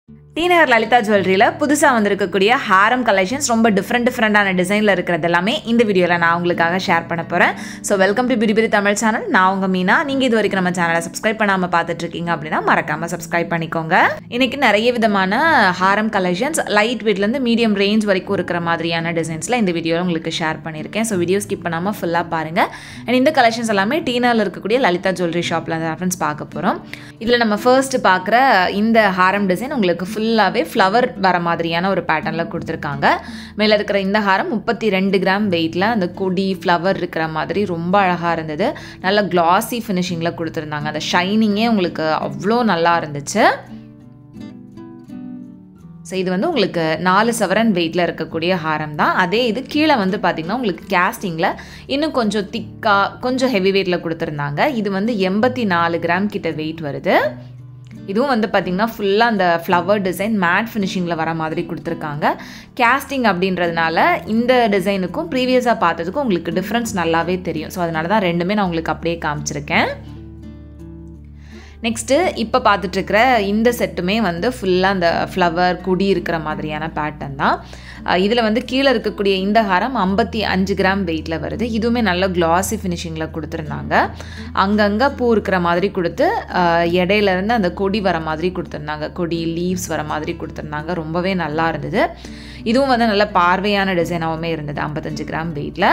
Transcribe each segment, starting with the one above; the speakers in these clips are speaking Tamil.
டீநகர் லலிதா ஜுவல்லரியில் புதுசாக வந்திருக்கக்கூடிய ஹாரம் கலெக்ஷன்ஸ் ரொம்ப டிஃப்ரெண்ட் டிஃப்ரெண்டான டிசைனில் இருக்கிறது எல்லாமே இந்த வீடியோவில் நான் உங்களுக்காக ஷேர் பண்ண போகிறேன் ஸோ வெல்கம் டு பிரி பிரி தமிழ் சேனல் நான் உங்கள் மீனா நீங்கள் இது வரைக்கும் நம்ம சேனலை சப்ஸ்கிரைப் பண்ணாமல் பார்த்துட்டு இருக்கீங்க அப்படின்னா மறக்காமல் சப்ஸ்கிரைப் பண்ணிக்கோங்க இன்றைக்கி நிறைய விதமான ஹாரம் கலெக்ஷன்ஸ் லைட் வெயிட்லேருந்து மீடியம் ரேஞ்ச் வரைக்கும் இருக்கிற மாதிரியான டிசைன்ஸில் இந்த வீடியோவில் உங்களுக்கு ஷேர் பண்ணியிருக்கேன் ஸோ வீடியோ ஸ்கிப் பண்ணாமல் ஃபுல்லாக பாருங்கள் அண்ட் இந்த கலெக்ஷன்ஸ் எல்லாமே டீனரில் இருக்கக்கூடிய லலிதா ஜுவல்லரி ஷாப்பில் அந்த ரெஃபரன்ஸ் பார்க்க போகிறோம் இதில் நம்ம ஃபர்ஸ்ட் பார்க்குற இந்த ஹாரம் டிசைன் உங்களுக்கு ஃபுல்லாகவே ஃப்ளவர் வர மாதிரியான ஒரு பேட்டர்னில் கொடுத்துருக்காங்க மேலே இருக்கிற இந்த ஹாரம் முப்பத்தி ரெண்டு கிராம் வெயிட்டில் அந்த கொடி ஃப்ளவர் இருக்கிற மாதிரி ரொம்ப அழகாக இருந்தது நல்ல கிளாசி ஃபினிஷிங்கில் கொடுத்துருந்தாங்க அந்த ஷைனிங்கே உங்களுக்கு அவ்வளோ நல்லா இருந்துச்சு ஸோ இது வந்து உங்களுக்கு நாலு சவரன் வெயிட்டில் இருக்கக்கூடிய ஹாரம் தான் அதே இது கீழே வந்து பார்த்திங்கன்னா உங்களுக்கு கேஸ்டிங்கில் இன்னும் கொஞ்சம் திக்காக கொஞ்சம் ஹெவி வெயிட்டில் கொடுத்துருந்தாங்க இது வந்து எண்பத்தி நாலு கிராம் கிட்ட வெயிட் வருது இதுவும் வந்து பார்த்திங்கன்னா ஃபுல்லாக அந்த ஃப்ளவர் டிசைன் மேட் ஃபினிஷிங்கில் வர மாதிரி கொடுத்துருக்காங்க கேஸ்டிங் அப்படின்றதுனால இந்த டிசைனுக்கும் ப்ரீவியஸாக பார்த்ததுக்கும் உங்களுக்கு டிஃப்ரென்ஸ் நல்லாவே தெரியும் ஸோ அதனால தான் ரெண்டுமே நான் உங்களுக்கு அப்படியே காமிச்சிருக்கேன் நெக்ஸ்ட்டு இப்போ பார்த்துட்ருக்கிற இந்த செட்டுமே வந்து ஃபுல்லாக அந்த ஃப்ளவர் குடி இருக்கிற மாதிரியான பேட்டர்ன் தான் இதில் வந்து கீழே இருக்கக்கூடிய இந்த ஹாரம் ஐம்பத்தி அஞ்சு கிராம் வெயிட்டில் வருது இதுவுமே நல்ல கிளாஸி ஃபினிஷிங்கில் கொடுத்துருந்தாங்க அங்கங்கே பூ இருக்கிற மாதிரி கொடுத்து இடையிலேருந்து அந்த கொடி வர மாதிரி கொடுத்துருந்தாங்க கொடி லீவ்ஸ் வர மாதிரி கொடுத்துருந்தாங்க ரொம்பவே நல்லா இருந்தது இதுவும் வந்து நல்ல பார்வையான டிசைனாகவுமே இருந்தது ஐம்பத்தஞ்சு கிராம் வெயிட்டில்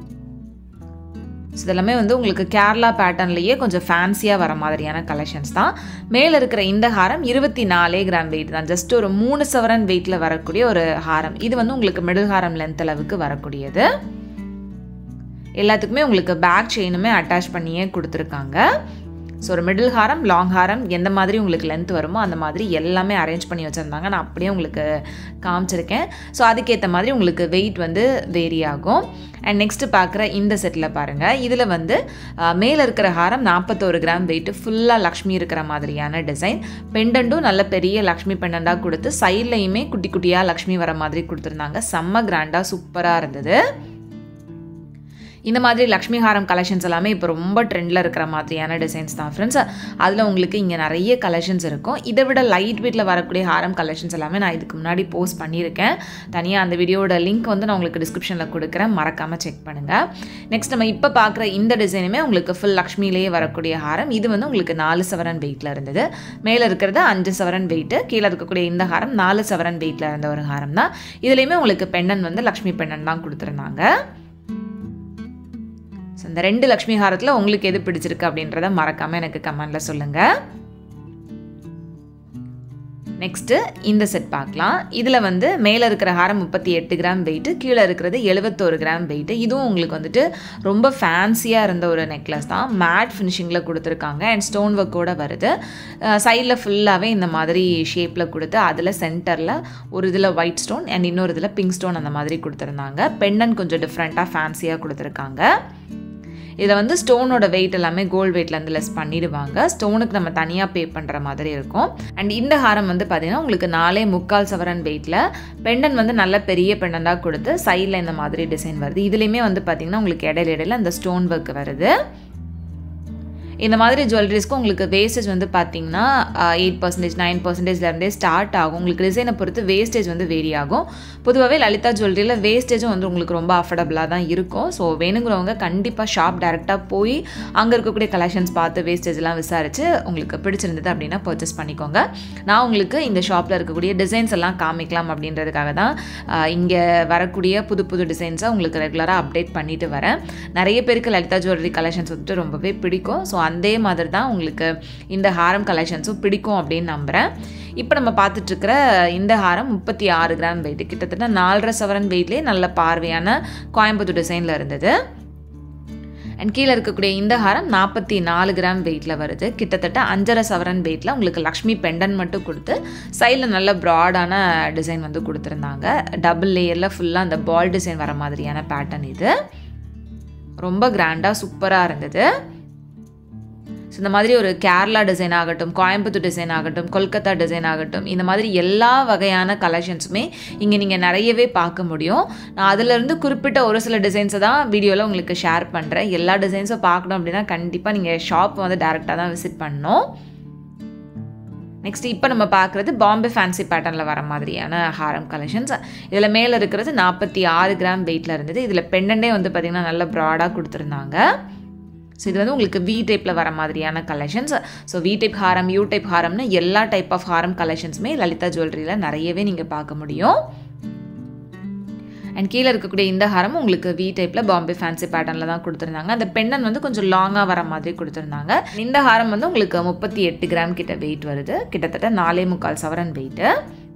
ஸோ இதெல்லாமே வந்து உங்களுக்கு கேரளா பேட்டர்ன்லேயே கொஞ்சம் ஃபேன்சியாக வர மாதிரியான கலெக்ஷன்ஸ் தான் மேலே இருக்கிற இந்த ஹாரம் இருபத்தி நாலே கிராம் வெயிட் தான் ஜஸ்ட் ஒரு மூணு சவரன் வெயிட்டில் வரக்கூடிய ஒரு ஹாரம் இது வந்து உங்களுக்கு மிடில் ஹாரம் லென்த் அளவுக்கு வரக்கூடியது எல்லாத்துக்குமே உங்களுக்கு பேக் செயினுமே அட்டாச் பண்ணியே கொடுத்துருக்காங்க ஸோ ஒரு மிடில் ஹாரம் லாங் ஹாரம் எந்த மாதிரி உங்களுக்கு லென்த் வருமோ அந்த மாதிரி எல்லாமே அரேஞ்ச் பண்ணி வச்சுருந்தாங்க நான் அப்படியே உங்களுக்கு காமிச்சிருக்கேன் ஸோ அதுக்கேற்ற மாதிரி உங்களுக்கு வெயிட் வந்து வேரி ஆகும் அண்ட் நெக்ஸ்ட்டு பார்க்குற இந்த செட்டில் பாருங்கள் இதில் வந்து மேலே இருக்கிற ஹாரம் நாற்பத்தோரு கிராம் வெயிட்டு ஃபுல்லாக லக்ஷ்மி இருக்கிற மாதிரியான டிசைன் பெண்டண்ட்டும் நல்ல பெரிய லக்ஷ்மி பெண்டண்டாக கொடுத்து சைட்லையுமே குட்டி குட்டியாக லக்ஷ்மி வர மாதிரி கொடுத்துருந்தாங்க செம்ம கிராண்டாக சூப்பராக இருந்தது இந்த மாதிரி லக்ஷ்மி ஹாரம் கலெக்ஷன்ஸ் எல்லாமே இப்போ ரொம்ப ட்ரெண்டில் இருக்கிற மாதிரியான டிசைன்ஸ் தான் ஃப்ரெண்ட்ஸ் அதில் உங்களுக்கு இங்கே நிறைய கலெக்ஷன்ஸ் இருக்கும் இதை விட லைட் வெயிட்டில் வரக்கூடிய ஹாரம் கலெக்ஷன்ஸ் எல்லாமே நான் இதுக்கு முன்னாடி போஸ்ட் பண்ணியிருக்கேன் தனியாக அந்த வீடியோட லிங்க் வந்து நான் உங்களுக்கு டிஸ்கிரிப்ஷனில் கொடுக்குறேன் மறக்காமல் செக் பண்ணுங்கள் நெக்ஸ்ட் நம்ம இப்போ பார்க்குற இந்த டிசைனுமே உங்களுக்கு ஃபுல் லக்ஷ்மிலேயே வரக்கூடிய ஹாரம் இது வந்து உங்களுக்கு நாலு சவரன் வெயிட்டில் இருந்தது மேலே இருக்கிறது அஞ்சு சவரன் வெயிட்டு கீழே இருக்கக்கூடிய இந்த ஹாரம் நாலு சவரன் வெயிட்டில் இருந்த ஒரு ஹாரம் தான் இதுலேயுமே உங்களுக்கு பெண்ணன் வந்து லக்ஷ்மி பெண்ணன் தான் கொடுத்துருந்தாங்க ஸோ இந்த ரெண்டு லக்ஷ்மி ஹாரத்தில் உங்களுக்கு எது பிடிச்சிருக்கு அப்படின்றத மறக்காமல் எனக்கு கமெண்டில் சொல்லுங்கள் நெக்ஸ்ட்டு இந்த செட் பார்க்கலாம் இதில் வந்து மேலே இருக்கிற ஹாரம் முப்பத்தி எட்டு கிராம் வெயிட்டு கீழே இருக்கிறது எழுபத்தோரு கிராம் வெயிட்டு இதுவும் உங்களுக்கு வந்துட்டு ரொம்ப ஃபேன்சியாக இருந்த ஒரு நெக்லஸ் தான் மேட் ஃபினிஷிங்கில் கொடுத்துருக்காங்க அண்ட் ஸ்டோன் ஒர்க்கோடு வருது சைடில் ஃபுல்லாகவே இந்த மாதிரி ஷேப்பில் கொடுத்து அதில் சென்டரில் ஒரு இதில் ஒயிட் ஸ்டோன் அண்ட் இன்னொரு இதில் பிங்க் ஸ்டோன் அந்த மாதிரி கொடுத்துருந்தாங்க பெண்ணன் கொஞ்சம் டிஃப்ரெண்ட்டாக ஃபேன்சியாக கொடுத்துருக்காங்க இதில் வந்து ஸ்டோனோட வெயிட் எல்லாமே கோல்டு வெயிட்லேருந்து லெஸ் பண்ணிடுவாங்க ஸ்டோனுக்கு நம்ம தனியாக பே பண்ணுற மாதிரி இருக்கும் அண்ட் இந்த ஹாரம் வந்து பார்த்திங்கன்னா உங்களுக்கு நாலே முக்கால் சவரன் வெயிட்டில் பெண்டன் வந்து நல்ல பெரிய பெண்டண்டாக கொடுத்து சைடில் இந்த மாதிரி டிசைன் வருது இதுலேயுமே வந்து பார்த்திங்கன்னா உங்களுக்கு இடையில இடையில அந்த ஸ்டோன் ஒர்க் வருது இந்த மாதிரி ஜுவல்லரிஸ்க்கு உங்களுக்கு வேஸ்டேஜ் வந்து பார்த்தீங்கன்னா எயிட் பர்சன்டேஜ் நைன் பர்சன்டேஜ்லேருந்தே ஸ்டார்ட் ஆகும் உங்களுக்கு டிசைனை பொறுத்து வேஸ்டேஜ் வந்து வேரி ஆகும் பொதுவாகவே லலிதா ஜுவல்லரியில் வேஸ்டேஜும் வந்து உங்களுக்கு ரொம்ப அஃபோர்டபுளாக தான் இருக்கும் ஸோ வேணுங்கிறவங்க கண்டிப்பாக ஷாப் டேரெக்டாக போய் அங்கே இருக்கக்கூடிய கலெக்ஷன்ஸ் பார்த்து வேஸ்டேஜ்லாம் விசாரித்து உங்களுக்கு பிடிச்சிருந்தது அப்படின்னா பர்ச்சேஸ் பண்ணிக்கோங்க நான் உங்களுக்கு இந்த ஷாப்பில் இருக்கக்கூடிய டிசைன்ஸ் எல்லாம் காமிக்கலாம் அப்படின்றதுக்காக தான் இங்கே வரக்கூடிய புது புது டிசைன்ஸை உங்களுக்கு ரெகுலராக அப்டேட் பண்ணிட்டு வரேன் நிறைய பேருக்கு லலிதா ஜுவல்லரி கலெக்ஷன்ஸ் வந்துட்டு ரொம்பவே பிடிக்கும் ஸோ அதே மாதிரி தான் உங்களுக்கு இந்த ஹாரம் கலெக்ஷன்ஸும் பிடிக்கும் அப்படின்னு நம்புகிறேன் இப்போ நம்ம பார்த்துட்ருக்கிற இந்த ஹாரம் முப்பத்தி ஆறு கிராம் வெயிட் கிட்டத்தட்ட நாலரை சவரன் வெயிட்லேயே நல்ல பார்வையான கோயம்புத்தூர் டிசைனில் இருந்தது அண்ட் கீழே இருக்கக்கூடிய இந்த ஹாரம் நாற்பத்தி நாலு கிராம் வெயிட்டில் வருது கிட்டத்தட்ட அஞ்சரை சவரன் வெயிட்டில் உங்களுக்கு லக்ஷ்மி பெண்டன் மட்டும் கொடுத்து சைடில் நல்ல ப்ராடான டிசைன் வந்து கொடுத்துருந்தாங்க டபுள் லேயரில் ஃபுல்லாக அந்த பால் டிசைன் வர மாதிரியான பேட்டர்ன் இது ரொம்ப கிராண்டாக சூப்பராக இருந்தது ஸோ இந்த மாதிரி ஒரு கேரளா டிசைன் ஆகட்டும் கோயம்புத்தூர் டிசைன் ஆகட்டும் கொல்கத்தா டிசைன் ஆகட்டும் இந்த மாதிரி எல்லா வகையான கலெக்ஷன்ஸுமே இங்கே நீங்கள் நிறையவே பார்க்க முடியும் நான் அதிலிருந்து குறிப்பிட்ட ஒரு சில டிசைன்ஸை தான் வீடியோவில் உங்களுக்கு ஷேர் பண்ணுறேன் எல்லா டிசைன்ஸும் பார்க்கணும் அப்படின்னா கண்டிப்பாக நீங்கள் ஷாப் வந்து டேரெக்டாக தான் விசிட் பண்ணணும் நெக்ஸ்ட் இப்போ நம்ம பார்க்குறது பாம்பே ஃபேன்சி பேட்டர்னில் வர மாதிரியான ஹாரம் கலெக்ஷன்ஸ் இதில் மேலே இருக்கிறது நாற்பத்தி ஆறு கிராம் வெயிட்டில் இருந்தது இதில் பெண்டண்டே வந்து பார்த்திங்கன்னா நல்ல ப்ராடாக கொடுத்துருந்தாங்க ஸோ இது வந்து உங்களுக்கு வி டைப்பில் வர மாதிரியான கலெக்ஷன்ஸ் ஸோ வி டைப் ஹாரம் யூ டைப் ஹாரம்னு எல்லா டைப் ஆஃப் ஹாரம் கலெக்ஷன்ஸுமே லலிதா ஜுவல்லரியில் நிறையவே நீங்கள் பார்க்க முடியும் அண்ட் கீழே இருக்கக்கூடிய இந்த ஹாரம் உங்களுக்கு வி டைப்பில் பாம்பே ஃபேன்சி பேட்டர்னில் தான் கொடுத்துருந்தாங்க அந்த பெண்ணன் வந்து கொஞ்சம் லாங்காக வர மாதிரி கொடுத்துருந்தாங்க இந்த ஹாரம் வந்து உங்களுக்கு முப்பத்தி எட்டு கிராம் கிட்ட வெயிட் வருது கிட்டத்தட்ட நாலே முக்கால் சவரன் வெயிட்டு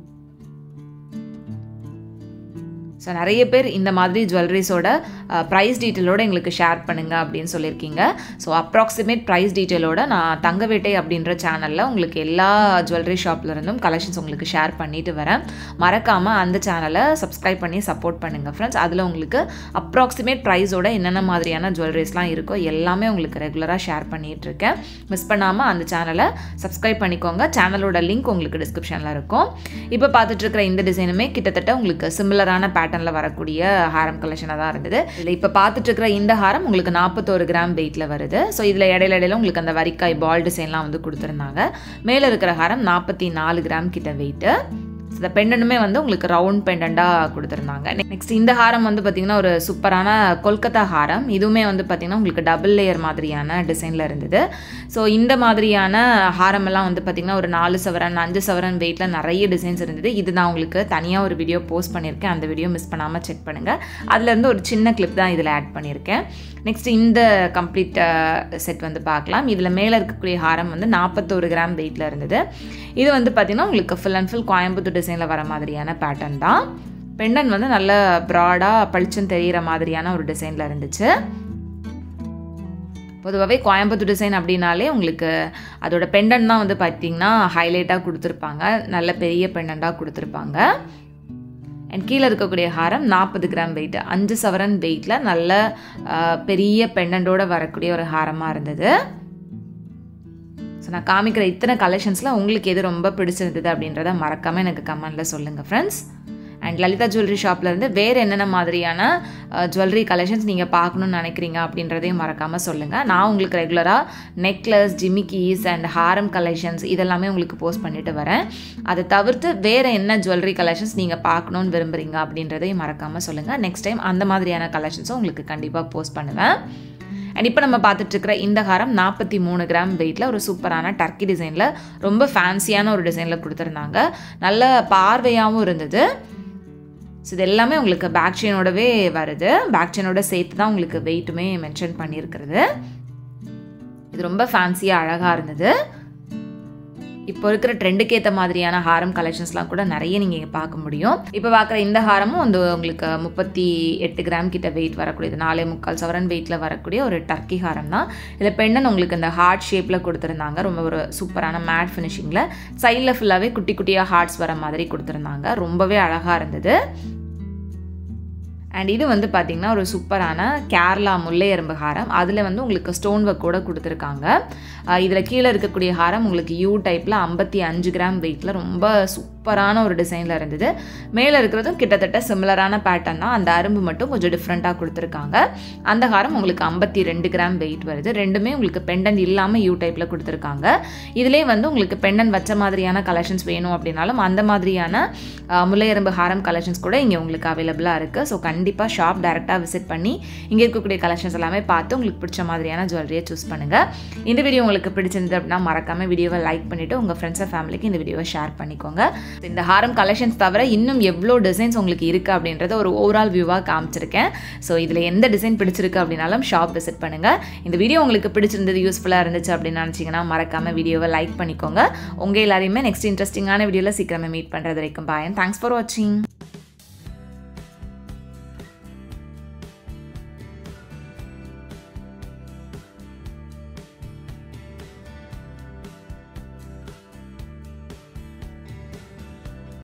ஸோ நிறைய பேர் இந்த மாதிரி ஜுவல்லரிஸோட ப்ரைஸ் டீட்டெயிலோட எங்களுக்கு ஷேர் பண்ணுங்கள் அப்படின்னு சொல்லியிருக்கீங்க ஸோ அப்ராக்சிமேட் ப்ரைஸ் டீட்டெயிலோட நான் தங்கவேட்டை அப்படின்ற சேனலில் உங்களுக்கு எல்லா ஜுவல்லரி ஷாப்லேருந்தும் கலெக்ஷன்ஸ் உங்களுக்கு ஷேர் பண்ணிட்டு வரேன் மறக்காமல் அந்த சேனலை சப்ஸ்கிரைப் பண்ணி சப்போர்ட் பண்ணுங்கள் ஃப்ரெண்ட்ஸ் அதில் உங்களுக்கு அப்ராக்சிமேட் ப்ரைஸோட என்னென்ன மாதிரியான ஜுவல்லரிஸ்லாம் இருக்கோ எல்லாமே உங்களுக்கு ரெகுலராக ஷேர் பண்ணிகிட்டு இருக்கேன் மிஸ் பண்ணாமல் அந்த சேனலை சப்ஸ்கிரைப் பண்ணிக்கோங்க சேனலோட லிங்க் உங்களுக்கு டிஸ்கிரிப்ஷனில் இருக்கும் இப்போ பார்த்துட்டு இருக்கிற இந்த டிசைனுமே கிட்டத்தட்ட உங்களுக்கு சிமிலரான பேட்டர்ன் பேட்டர்னில் வரக்கூடிய ஹாரம் கலெக்ஷனாக தான் இருந்தது இதில் இப்போ பார்த்துட்டு இருக்கிற இந்த ஹாரம் உங்களுக்கு நாற்பத்தோரு கிராம் வெயிட்டில் வருது ஸோ இதில் இடையில இடையில உங்களுக்கு அந்த வரிக்காய் பால் டிசைன்லாம் வந்து கொடுத்துருந்தாங்க மேலே இருக்கிற ஹாரம் நாற்பத்தி நாலு கிராம் கிட்ட வெயிட்டு இந்த பெண்டனுமே வந்து உங்களுக்கு ரவுண்ட் பெண்டண்டாக கொடுத்துருந்தாங்க நெக்ஸ்ட் இந்த ஹாரம் வந்து பார்த்திங்கன்னா ஒரு சூப்பரான கொல்கத்தா ஹாரம் இதுவுமே வந்து பார்த்திங்கன்னா உங்களுக்கு டபுள் லேயர் மாதிரியான டிசைனில் இருந்தது ஸோ இந்த மாதிரியான ஹாரம் எல்லாம் வந்து பார்த்திங்கன்னா ஒரு நாலு சவரன் அஞ்சு சவரன் வெயிட்டில் நிறைய டிசைன்ஸ் இருந்தது இது நான் உங்களுக்கு தனியாக ஒரு வீடியோ போஸ்ட் பண்ணியிருக்கேன் அந்த வீடியோ மிஸ் பண்ணாமல் செக் பண்ணுங்கள் அதுலேருந்து ஒரு சின்ன கிளிப் தான் இதில் ஆட் பண்ணியிருக்கேன் நெக்ஸ்ட் இந்த கம்ப்ளீட் செட் வந்து பார்க்கலாம் இதில் மேலே இருக்கக்கூடிய ஹாரம் வந்து நாற்பத்தோரு கிராம் வெயிட்டில் இருந்தது இது வந்து பார்த்திங்கன்னா உங்களுக்கு ஃபுல் அண்ட் ஃபுல் கோயம்புத்தூர் டிசைனில் வர மாதிரியான பேட்டர்ன் தான் பெண்டன் வந்து நல்ல ப்ராடாக பளிச்சுன்னு தெரிகிற மாதிரியான ஒரு டிசைனில் இருந்துச்சு பொதுவாகவே கோயம்புத்தூர் டிசைன் அப்படின்னாலே உங்களுக்கு அதோட பெண்டன் தான் வந்து பார்த்திங்கன்னா ஹைலைட்டாக கொடுத்துருப்பாங்க நல்ல பெரிய பெண்டண்டாக கொடுத்துருப்பாங்க அண்ட் கீழே இருக்கக்கூடிய ஹாரம் நாற்பது கிராம் வெயிட் அஞ்சு சவரன் வெயிட்டில் நல்ல பெரிய பெண்டண்டோடு வரக்கூடிய ஒரு ஹாரமாக இருந்தது ஸோ நான் காமிக்கிற இத்தனை கலெக்ஷன்ஸில் உங்களுக்கு எது ரொம்ப பிடிச்சிருந்தது அப்படின்றத மறக்காமல் எனக்கு கமெண்டில் சொல்லுங்கள் ஃப்ரெண்ட்ஸ் அண்ட் லலிதா ஜுவல்லரி ஷாப்லேருந்து வேறு என்னென்ன மாதிரியான ஜுவல்லரி கலெக்ஷன்ஸ் நீங்கள் பார்க்கணுன்னு நினைக்கிறீங்க அப்படின்றதையும் மறக்காமல் சொல்லுங்கள் நான் உங்களுக்கு ரெகுலராக நெக்லஸ் ஜிமிக்கீஸ் அண்ட் ஹாரம் கலெக்ஷன்ஸ் இதெல்லாமே உங்களுக்கு போஸ்ட் பண்ணிட்டு வரேன் அதை தவிர்த்து வேறு என்ன ஜுவல்லரி கலெக்ஷன்ஸ் நீங்கள் பார்க்கணுன்னு விரும்புகிறீங்க அப்படின்றதையும் மறக்காமல் சொல்லுங்கள் நெக்ஸ்ட் டைம் அந்த மாதிரியான கலெக்ஷன்ஸும் உங்களுக்கு கண்டிப்பாக போஸ்ட் பண்ணுவேன் அண்ட் இப்போ நம்ம பார்த்துட்டு இருக்கிற இந்த ஹாரம் நாற்பத்தி மூணு கிராம் வெயிட்டில் ஒரு சூப்பரான டர்க்கி டிசைனில் ரொம்ப ஃபேன்சியான ஒரு டிசைனில் கொடுத்துருந்தாங்க நல்ல பார்வையாகவும் இருந்தது ஸோ இது எல்லாமே உங்களுக்கு பேக் செயினோடவே வருது பேக் செயினோட சேர்த்து தான் உங்களுக்கு வெயிட்டுமே மென்ஷன் பண்ணியிருக்கிறது இது ரொம்ப ஃபேன்சியாக அழகாக இருந்தது இப்போ இருக்கிற ட்ரெண்டுக்கு ஏற்ற மாதிரியான ஹாரம் கலெக்ஷன்ஸ்லாம் கூட நிறைய நீங்கள் பார்க்க முடியும் இப்போ பார்க்குற இந்த ஹாரமும் வந்து உங்களுக்கு முப்பத்தி எட்டு கிராம் கிட்ட வெயிட் வரக்கூடியது நாலே முக்கால் சவரன் வெயிட்டில் வரக்கூடிய ஒரு டர்க்கி ஹாரம் தான் இதில் பெண்ணன் உங்களுக்கு இந்த ஹார்ட் ஷேப்பில் கொடுத்துருந்தாங்க ரொம்ப ஒரு சூப்பரான மேட் ஃபினிஷிங்கில் சைடில் ஃபுல்லாகவே குட்டி குட்டியாக ஹார்ட்ஸ் வர மாதிரி கொடுத்துருந்தாங்க ரொம்பவே அழகாக இருந்தது அண்ட் இது வந்து பார்த்திங்கன்னா ஒரு சூப்பரான கேரளா முல்லை எறும்பு ஹாரம் அதில் வந்து உங்களுக்கு ஸ்டோன் ஒர்க் கூட கொடுத்துருக்காங்க இதில் கீழே இருக்கக்கூடிய ஹாரம் உங்களுக்கு யூ டைப்பில் ஐம்பத்தி அஞ்சு கிராம் வெயிட்டில் ரொம்ப சூப்பரான ஒரு டிசைனில் இருந்தது மேலே இருக்கிறதும் கிட்டத்தட்ட சிமிலரான பேட்டர்ன் தான் அந்த அரும்பு மட்டும் கொஞ்சம் டிஃப்ரெண்ட்டாக கொடுத்துருக்காங்க அந்த ஹாரம் உங்களுக்கு ஐம்பத்தி ரெண்டு கிராம் வெயிட் வருது ரெண்டுமே உங்களுக்கு பெண்டன் இல்லாமல் யூ டைப்பில் கொடுத்துருக்காங்க இதிலே வந்து உங்களுக்கு பெண்டன் வச்ச மாதிரியான கலெக்ஷன்ஸ் வேணும் அப்படின்னாலும் அந்த மாதிரியான முல்லையரம்பு ஹாரம் கலெக்ஷன்ஸ் கூட இங்கே உங்களுக்கு அவைலபிளாக இருக்குது ஸோ கண்டிப்பாக ஷாப் டேரெக்டாக விசிட் பண்ணி இங்கே இருக்கக்கூடிய கலெக்ஷன்ஸ் எல்லாமே பார்த்து உங்களுக்கு பிடிச்ச மாதிரியான ஜுவல்லரியை சூஸ் பண்ணுங்கள் இந்த வீடியோ உங்களுக்கு பிடிச்சிருந்தது அப்படின்னா மறக்காமல் வீடியோவை லைக் பண்ணிவிட்டு உங்கள் ஃப்ரெண்ட்ஸ் அண்ட் ஃபேமிலிக்கு இந்த வீடியோவை ஷேர் பண்ணிக்கோங்க இந்த ஹாரம் கலெக்ஷன்ஸ் தவிர இன்னும் எவ்வளோ டிசைன்ஸ் உங்களுக்கு இருக்குது அப்படின்றத ஒரு ஓவரால் வியூவாக காமிச்சிருக்கேன் ஸோ இதில் எந்த டிசைன் பிடிச்சிருக்கு அப்படின்னாலும் ஷாப் விசிட் பண்ணுங்கள் இந்த வீடியோ உங்களுக்கு பிடிச்சிருந்தது யூஸ்ஃபுல்லாக இருந்துச்சு அப்படின்னு நினச்சிங்கன்னா மறக்காமல் வீடியோவை லைக் பண்ணிக்கோங்க உங்கள் எல்லாரையுமே நெக்ஸ்ட் இன்ட்ரெஸ்டிங்கான வீடியோவில் சீக்கிரமே மீட் பண்ணுறது வரைக்கும் பாயன் தேங்க்ஸ் ஃபார் வாட்சிங்